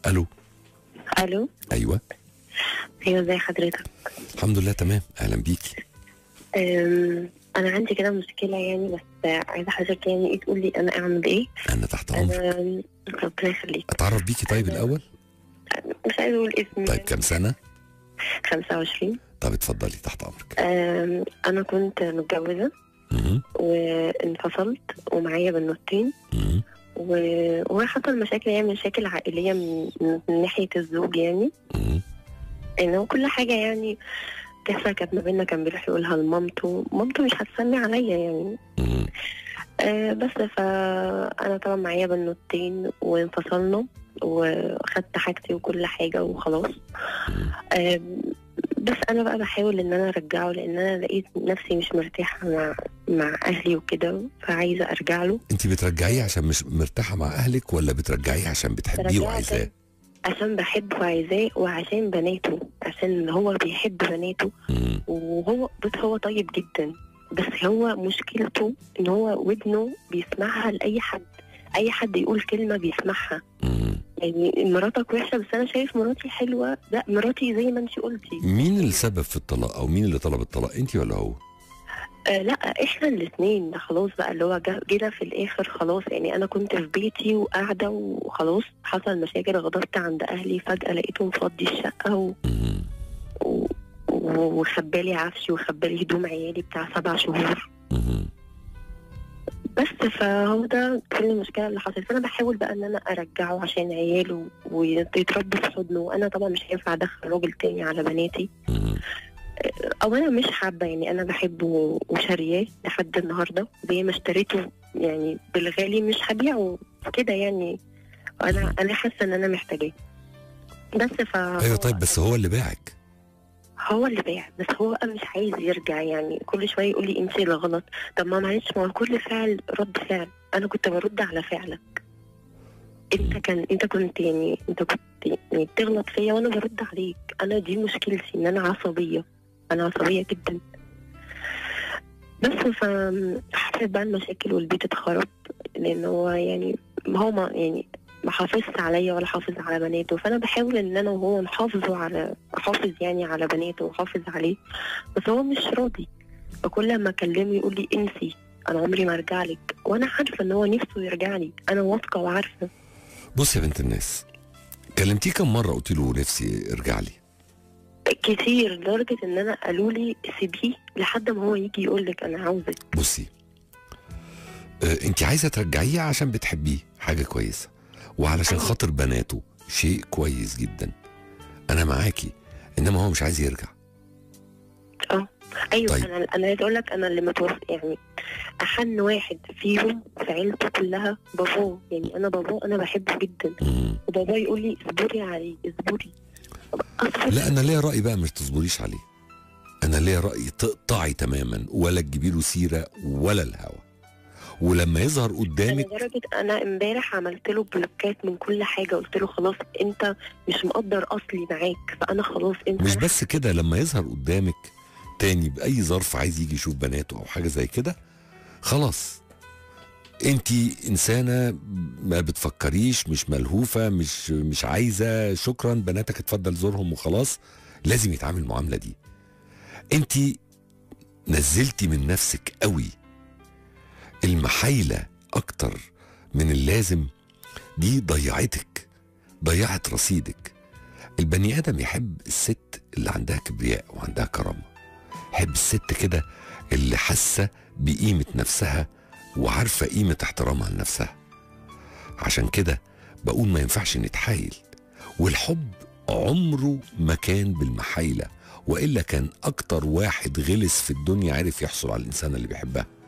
الو الو ايوه ايوه ازي حضرتك الحمد لله تمام اهلا بيكي أم، انا عندي كده مشكله يعني بس عايزه حضرتك يعني ايه تقول لي انا اعمل ايه انا تحت امرك انا ربنا يخليك اتعرف بيكي طيب الاول مش عايزه اقول اسمي طيب كام سنه 25 طب اتفضلي تحت امرك أم، انا كنت متجوزه مهم. وانفصلت ومعايا بنوتين مهم. و- وحصل مشاكل يعني مشاكل عائليه من, من ناحيه الزوج يعني مهم. انه كل حاجه يعني كسر كانت ما بيننا كان بيروح يقولها لمامته مامته مش هتسمي عليا يعني مهم. آه بس فانا طبعا معايا بنوتين وانفصلنا وخدت حاجتي وكل حاجه وخلاص مهم. آه بس انا بقى بحاول ان انا ارجعه لان انا لقيت نفسي مش مرتاحه مع مع اهلي وكده فعايزه ارجع له انت بترجعيه عشان مش مرتاحه مع اهلك ولا بترجعيه عشان بتحبيه برجعه وعايزاه عشان- عشان بحبه وعايزاه وعشان بناته عشان هو بيحب بناته مهم. وهو بص هو طيب جدا بس هو مشكلته ان هو ودنه بيسمعها لاي حد اي حد يقول كلمه بيسمعها مهم. يعني مراتك وحشه بس انا شايف مراتي حلوه لا مراتي زي ما انت قلتي مين السبب في الطلاق او مين اللي طلب الطلاق انت ولا هو آه لا احنا الاثنين ده خلاص بقى اللي هو جا- جينا في الاخر خلاص يعني انا كنت في بيتي وقاعده وخلاص حصل مشاكل غضبت عند اهلي فجاه لقيته مفضي الشقه و... مهم. و... و- وخبالي عفشي وخبالي هدوم عيالي بتاع سبع شهور مهم. بس فهو ده كل المشكله اللي حصلت فانا بحاول بقى ان انا ارجعه عشان عياله ويتربوا في حضنه وانا طبعا مش هينفع ادخل راجل تاني على بناتي مهم. او انا مش حابه يعني انا بحبه وشارياه لحد النهارده زي ما اشتريته يعني بالغالي مش هبيعه كده يعني انا انا حاسه ان انا محتاجاه بس ف ايوه طيب بس هو اللي باعك هو اللي باع بس هو بقى مش عايز يرجع يعني كل شويه يقول لي انت اللي غلط طب ما معلش ما هو كل فعل رد فعل انا كنت برد على فعلك انت كان انت كنت يعني انت كنت يعني بتغلط فيا وانا برد عليك انا دي مشكلتي ان انا عصبيه انا عصبيه جدا بس ف حصلت بقى المشاكل والبيت اتخرب لان هو يعني ما هو ما يعني ما حافظش عليا ولا حافظ على بناته فانا بحاول ان انا وهو نحافظه على احافظ يعني على بناته واحافظ عليه بس هو مش راضي فكل ما اكلمه يقول لي انسي انا عمري ما ارجع لك وانا عارفه ان هو نفسه يرجع لي انا واثقه وعارفه بص يا بنت الناس كلمتيه كم مره قلت له نفسي ارجع لي كتير لدرجه ان انا قالوا لي سيبيه لحد ما هو يجي يقول لك انا عاوزك بصي آه انت عايزه ترجعيه عشان بتحبيه حاجه كويسه وعلشان أيوة. خاطر بناته شيء كويس جدا انا معاكي انما هو مش عايز يرجع ايوه طيب. انا انا عايز اقول لك انا اللي متوفى يعني احن واحد فيهم في عيلته كلها باباه يعني انا باباه انا بحبه جدا مم. وبابا يقول لي اصبري عليه اصبري أصبر. لا انا ليا راي بقى مش تصبريش عليه انا ليا راي تقطعي تماما ولا تجيبي له سيره ولا الهوى ولما يظهر انا قدامك لدرجه انا امبارح عملت له بلوكات من كل حاجه قلت له خلاص انت مش مقدر اصلي معاك فانا خلاص انت مش بس كده لما يظهر قدامك تاني باي ظرف عايز يجي يشوف بناته او حاجه زي كده خلاص انت انسانه ما بتفكريش مش ملهوفه مش مش عايزه شكرا بناتك اتفضل زورهم وخلاص لازم يتعامل المعامله دي انت نزلتي من نفسك قوي المحايله اكتر من اللازم دي ضيعتك ضيعت رصيدك البني ادم يحب الست اللي عندها كبرياء وعندها كرامه يحب الست كده اللي حاسه بقيمه نفسها وعارفه قيمه احترامها لنفسها عشان كده بقول ما ينفعش نتحايل والحب عمره ما كان بالمحايله والا كان اكتر واحد غلس في الدنيا عرف يحصل على الانسان اللي بيحبها